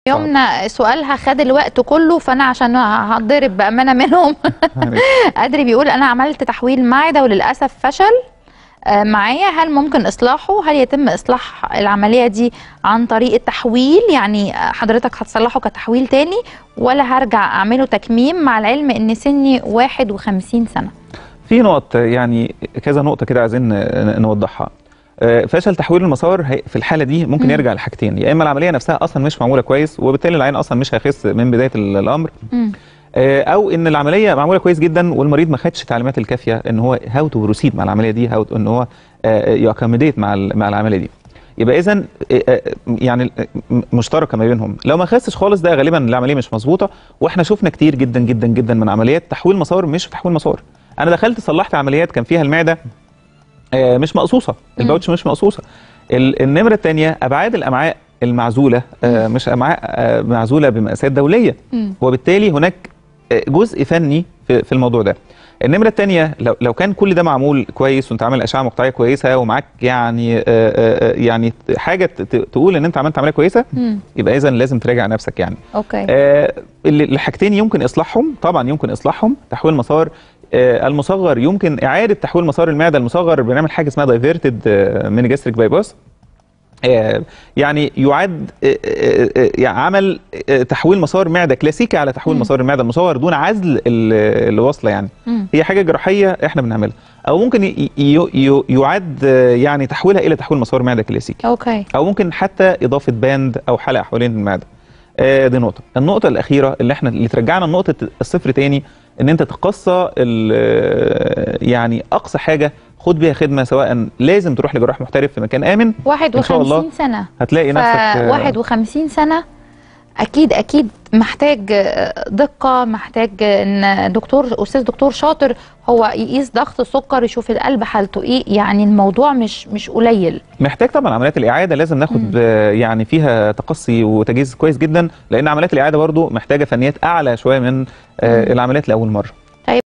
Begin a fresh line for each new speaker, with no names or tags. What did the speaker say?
يومنا سؤالها خد الوقت كله فانا عشان هتضرب بامانه منهم ادري بيقول انا عملت تحويل معده وللاسف فشل آه، معايا هل ممكن اصلاحه هل يتم اصلاح العمليه دي عن طريق التحويل يعني حضرتك هتصلحه كتحويل تاني ولا هرجع اعمله تكميم مع العلم ان سني 51 سنه
في نقط يعني كذا نقطه كده عايزين نوضحها آه، فشل تحويل المسار هي- في الحاله دي ممكن
مم.
يرجع لحاجتين يا اما العمليه نفسها اصلا مش معموله كويس وبالتالي العين اصلا مش هيخس من بدايه ال- الامر
مم.
آه، او ان العمليه معموله كويس جدا والمريض ما خدش التعليمات الكافيه ان هو هاو تو بروسيد مع العمليه دي هاو ان هو يأكمديت مع ال- مع العمليه دي يبقى اذا يعني م- مشتركه ما بينهم لو ما خسش خالص ده غالبا العمليه مش مظبوطه واحنا شفنا كتير جدا جدا جدا من عمليات تحويل مسار مش تحويل مسار انا دخلت صلحت عمليات كان فيها المعده آه، مش مقصوصه الباوتش مش مقصوصه ال- النمره الثانيه ابعاد الامعاء المعزوله آه، مش امعاء آه، معزوله بمقاسات دوليه
مم.
وبالتالي هناك آه، جزء فني في في الموضوع ده النمره الثانيه لو لو كان كل ده معمول كويس وانت عامل اشعه مقطعيه كويسه ومعاك يعني آه، آه، آه، يعني حاجه ت- ت- تقول ان انت عملت عمليه كويسه
مم.
يبقى اذا لازم تراجع نفسك يعني
اوكي
آه، اللي- الحاجتين يمكن اصلاحهم طبعا يمكن اصلاحهم تحويل مسار آه، المصغر يمكن اعاده تحويل مسار المعده المصغر بنعمل حاجه اسمها دايفيرتد ميني جاستريك بايباس يعني يعد آه، آه، آه، يعني عمل آه، تحويل مسار معده كلاسيكي على تحويل
مم.
مسار المعده المصغر دون عزل ال- الوصله يعني
مم.
هي حاجه جراحيه احنا بنعملها او ممكن ي- ي- ي- يعد آه، يعني تحويلها الى تحويل مسار معده كلاسيكي
اوكي
او ممكن حتى اضافه باند او حلقه حوالين المعده آه، دي نقطه النقطه الاخيره اللي احنا اللي ترجعنا لنقطه الصفر تاني ان انت تقصى ال- آه، يعني اقصى حاجه خد بيها خدمه سواء لازم تروح لجراح محترف في مكان امن إن شاء الله
51 سنه
هتلاقي نفسك آه،
51 سنه اكيد اكيد محتاج دقه محتاج ان دكتور استاذ دكتور شاطر هو يقيس ضغط السكر يشوف القلب حالته ايه يعني الموضوع مش مش قليل
محتاج طبعا عمليات الاعاده لازم
مم.
ناخد آه، يعني فيها تقصي وتجهيز كويس جدا لان عمليات الاعاده برضو محتاجه فنيات اعلى شويه من آه،
مم.
العمليات لاول مره